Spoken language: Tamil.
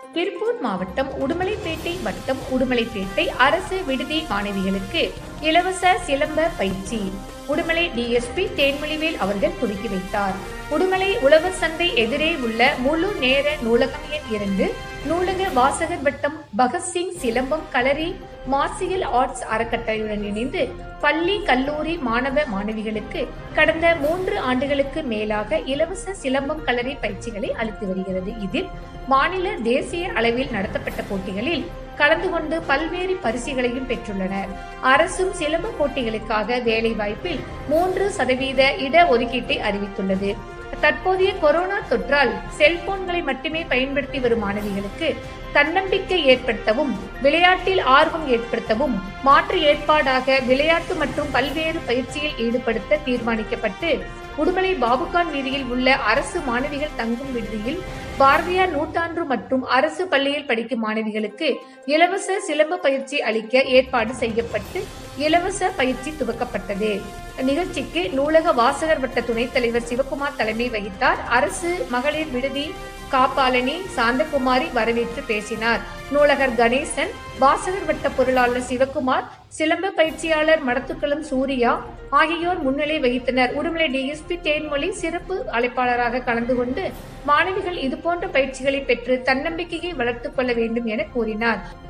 திருப்பூர் மாவட்டம் உடுமலைப்பேட்டை வட்டம் உடுமலைப்பேட்டை அரசு விடுதி மாணவிகளுக்கு இலவச சிலம்ப பயிற்சி உடுமலை டிஎஸ்பி தேன்மொழிவேல் அவர்கள் துவக்கி வைத்தார் உடுமலை உழவர் சந்தை எதிரே உள்ள முழு நேர நூலகம் எண் இரண்டு நூலக வாசகர் வட்டம் பகத்சிங் சிலம்பம் களரி மார்சியல் ஆர்ட்ஸ் அறக்கட்டளையுடன் இணைந்து பள்ளி கல்லூரி மாணவ மாணவிகளுக்கு கடந்த மூன்று ஆண்டுகளுக்கு மேலாக இலவச சிலம்பம் களரி பயிற்சிகளை அளித்து வருகிறது இதில் மாநில தேசிய அளவில் நடத்தப்பட்ட போட்டிகளில் கலந்து கொண்டு பல்வேறு பரிசுகளையும் பெற்றுள்ளனர் அரசும் சிலம்ப போட்டிகளுக்காக வேலை வாய்ப்பில் மூன்று சதவீத இட ஒதுக்கீட்டை அறிவித்துள்ளது தற்போதைய கொரோனா தொற்றால் செல்போன்களை மட்டுமே பயன்படுத்தி வரும் மாணவிகளுக்கு தன்னம்பிக்கை ஏற்படுத்தவும் விளையாட்டில் ஆர்வம் ஏற்படுத்தவும் மாற்று ஏற்பாடாக விளையாட்டு மற்றும் பல்வேறு பயிற்சியில் ஈடுபடுத்த தீர்மானிக்கப்பட்டு உடுமலை பாபுகான் வீதியில் உள்ள அரசு மாணவிகள் தங்கும் விடுதியில் பாரதியார் நூற்றாண்டு மற்றும் அரசு பள்ளியில் படிக்கும் மாணவிகளுக்கு இலவச சிலம்ப பயிற்சி அளிக்க ஏற்பாடு செய்யப்பட்டு இலவச பயிற்சி துவக்கப்பட்டது நிகழ்ச்சிக்கு நூலக வாசகர் வட்ட துணைத் தலைவர் சிவகுமார் தலைமை வகித்தார் அரசு மகளிர் விடுதி காப்பாளனி சாந்தகுமாரி வரவேற்று பேசினார் நூலகர் கணேசன் வாசகர் வட்ட பொருளாளர் சிவகுமார் சிலம்ப பயிற்சியாளர் மடத்துக்குளம் சூர்யா ஆகியோர் முன்னிலை வகித்தனர் உடுமலை டிஎஸ்பி தேன்மொழி சிறப்பு அழைப்பாளராக கலந்து கொண்டு மாணவிகள் இதுபோன்ற பயிற்சிகளை பெற்று தன்னம்பிக்கையை வளர்த்துக் கொள்ள வேண்டும் என கூறினார்